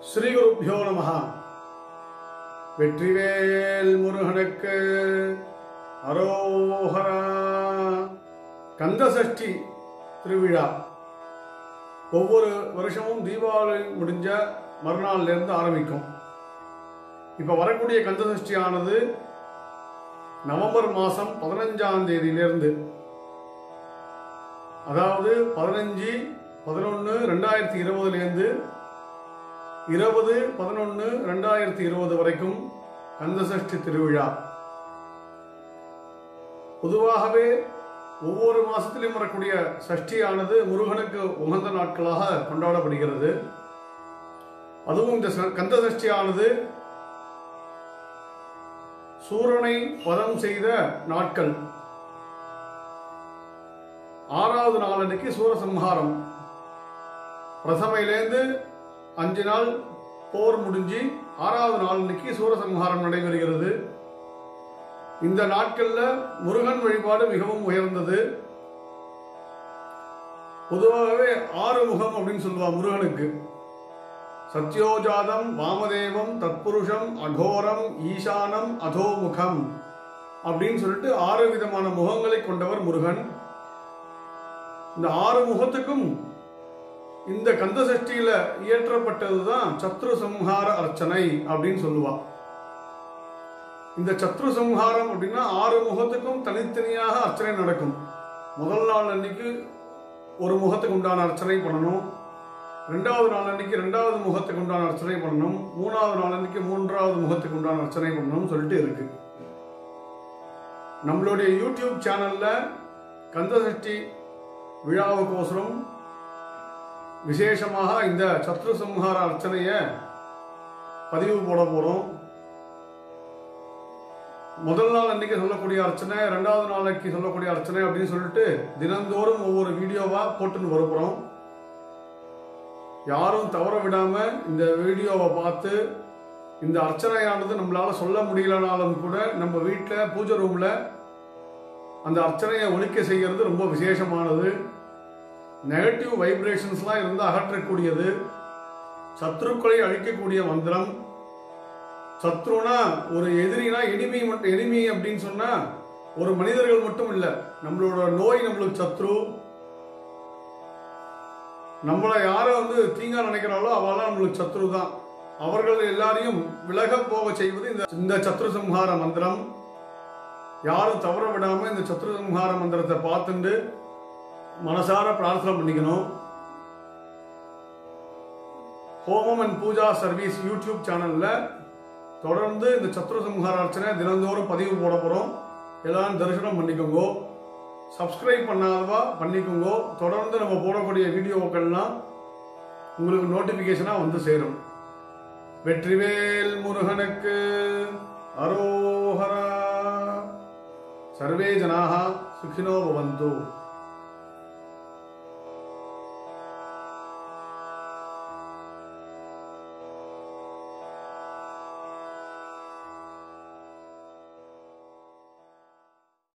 ஸ்ரீகுருப்பியோ நமஹ வெற்றிவேல் முருகனுக்கு அரோஹரா கந்தசஷ்டி திருவிழா ஒவ்வொரு வருஷமும் தீபாவளி முடிஞ்ச மறுநாள்ல இருந்து ஆரம்பிக்கும் இப்போ வரக்கூடிய கந்தசஷ்டியானது நவம்பர் மாதம் பதினஞ்சாம் தேதியிலிருந்து அதாவது பதினஞ்சு பதினொன்று ரெண்டாயிரத்தி இருபதுலேருந்து இருபது பதினொன்று ரெண்டாயிரத்தி இருபது வரைக்கும் கந்தசஷ்டி திருவிழா பொதுவாகவே ஒவ்வொரு மாசத்திலும் வரக்கூடிய சஷ்டியானது முருகனுக்கு உகந்த நாட்களாக கொண்டாடப்படுகிறது அதுவும் இந்த ச- கந்த சஷ்டியானது சூரனை வதம் செய்த நாட்கள் ஆறாவது நாள் அன்னைக்கு சூரசம்ஹாரம் பிரதமையிலேருந்து அஞ்சு நாள் போர் முடிஞ்சு ஆறாவது நாள் அன்னைக்கு சூரசம்ஹாரம் நடைபெறுகிறது இந்த நாட்கள்ல முருகன் வழிபாடு மிகவும் உயர்ந்தது பொதுவாகவே ஆறு முகம் அப்படின்னு சொல்லுவா முருகனுக்கு சத்யோஜாதம் வாமதேவம் தத்புருஷம் அகோரம் ஈசானம் அதோமுகம் அப்படின்னு சொல்லிட்டு ஆறு விதமான முகங்களை கொண்டவர் முருகன் இந்த ஆறு முகத்துக்கும் இந்த கந்த சஷ்டியில இயற்றப்பட்டதுதான் சத்ரு சம்ஹார அர்ச்சனை அப்படின்னு சொல்லுவா இந்த சத்ரு சம்ஹாரம் அப்படின்னா ஆறு முகத்துக்கும் தனித்தனியாக அர்ச்சனை நடக்கும் முதல் நாள் அன்னைக்கு ஒரு முகத்துக்கு உண்டான அர்ச்சனை பண்ணணும் ரெண்டாவது நாள் அன்னைக்கு ரெண்டாவது முகத்துக்கு உண்டான அர்ச்சனை பண்ணணும் மூணாவது நாள் அன்னைக்கு மூன்றாவது முகத்துக்கு உண்டான அர்ச்சனை பண்ணணும் சொல்லிட்டு இருக்கு நம்மளுடைய யூடியூப் சேனல்ல கந்தசஷ்டி விழாவுக்கோசரம் விசேஷமாக இந்த சத்ரு சம்ஹார அர்ச்சனையை பதிவு போட போறோம் முதல் நாள் அன்னைக்கு சொல்லக்கூடிய அர்ச்சனை ரெண்டாவது நாளைக்கு சொல்லக்கூடிய அர்ச்சனை அப்படின்னு சொல்லிட்டு தினந்தோறும் ஒவ்வொரு வீடியோவா போட்டுன்னு வரப்போறோம் யாரும் தவற விடாம இந்த வீடியோவை பார்த்து இந்த அர்ச்சனையானது நம்மளால சொல்ல முடியலனாலும் கூட நம்ம வீட்டில் பூஜை ரூம்ல அந்த அர்ச்சனையை ஒழிக்க செய்யறது ரொம்ப விசேஷமானது நெகட்டிவ் வைப்ரேஷன்ஸ்லாம் இருந்து அகற்றக்கூடியது சத்ருக்களை அழிக்கக்கூடிய மந்திரம் சத்ருனா ஒரு எதிரினா எனிமி மட்டும் எனிமி அப்படின்னு சொன்னா ஒரு மனிதர்கள் மட்டும் இல்ல நம்மளோட நோய் நம்மளுக்கு சத்ரு நம்மளை யாரை வந்து தீங்கா நினைக்கிறாளோ அவெல்லாம் நம்மளுக்கு சத்ரு தான் அவர்கள் எல்லாரையும் விலக போக செய்வது இந்த இந்த சத்ரு சம்ஹார மந்திரம் யாரும் தவற விடாம இந்த சத்ரு சம்ஹார மந்திரத்தை பார்த்துட்டு மனசார பிரார்த்தனை பண்ணிக்கணும் ஹோமம் அண்ட் பூஜா சர்வீஸ் யூடியூப் சேனல்ல தொடர்ந்து இந்த சத்ரு சம்ஹார அர்ச்சனை தினந்தோறும் பதிவு போட போறோம் எல்லாரும் தரிசனம் பண்ணிக்கோங்க சப்ஸ்கிரைப் பண்ணாதவா பண்ணிக்கோங்க தொடர்ந்து நம்ம போடக்கூடிய வீடியோக்கள்லாம் உங்களுக்கு நோட்டிபிகேஷனா வந்து சேரும் வெற்றிவேல் முருகனுக்கு அரோஹரா சர்வே ஜனாக சுகினோ பவந்து